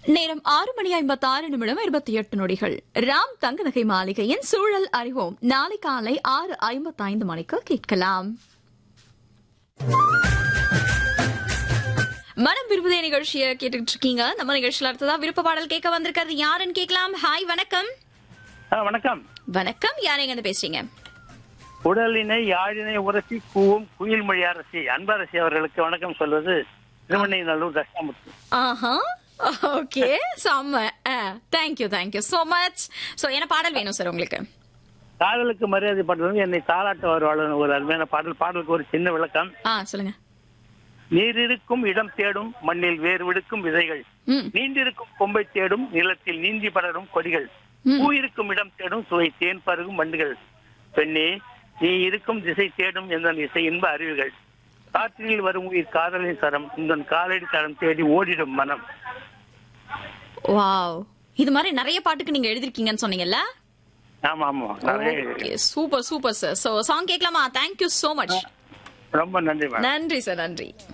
நேரம் ஆறு மணி ஐம்பத்தி ஆறு நிமிடம் இருபத்தி எட்டு நொடிகள் ராம் தங்கநகை மாளிகையின் சூழல் அறிவோம் நாளை காலை ஆறு ஐம்பத்தி ஐந்து மணிக்கு கேட்கலாம் மனம் விரும்புதே நிகழ்ச்சியை கேட்டுட்டு இருக்கீங்க நம்ம நிகழ்ச்சியில அடுத்ததா விருப்ப பாடல் கேட்க வந்திருக்கிறது யாருன்னு கேட்கலாம் ஹாய் வணக்கம் ஆ, வணக்கம் வணக்கம் யார் எங்க இருந்து பேசுறீங்க உடலினை யாழினை உரசி கூவும் குயில் மொழி அரசி அன்பரசி அவர்களுக்கு வணக்கம் சொல்வது திருவண்ணைநல்லூர் தட்சாமூர்த்தி ஆஹா ஓகே செம்ம thank you thank you so much so என்ன பாடல் வேணும் சார் உங்களுக்கு காதலுக்கு மரியாதை பண்றது என்னை தாளாட்ட வருவாளன் ஒரு அருமையான பாடல் பாடலுக்கு ஒரு சின்ன விளக்கம் ஆ சொல்லுங்க நீர் இருக்கும் இடம் தேடும் மண்ணில் வேறு விடுக்கும் விதைகள் ம் நீண்டிருக்கும் கொம்பை தேடும் நிலத்தில் நீந்தி படரும் கொடிகள் ம். பூ இருக்கும் இடம் தேடும் சுவை தேன் பருகும் வண்டுகள் பெண்ணே நீ இருக்கும் திசை தேடும் என்ற இசை இன்ப அறிவுகள் காற்றினில் வரும் உயிர் காதலின் சரம் இந்த காலடி தரம் தேடி ஓடிடும் மனம் வாவ் இது மாதிரி நிறைய பாட்டுக்கு நீங்க எழுதிருக்கீங்கன்னு சொன்னீங்கல்ல ஆமா ஆமா நிறைய super super sir so song கேட்கலாமா தேங்க்யூ சோ மச் ரொம்ப நன்றி மேடம் நன்றி சார் நன்றி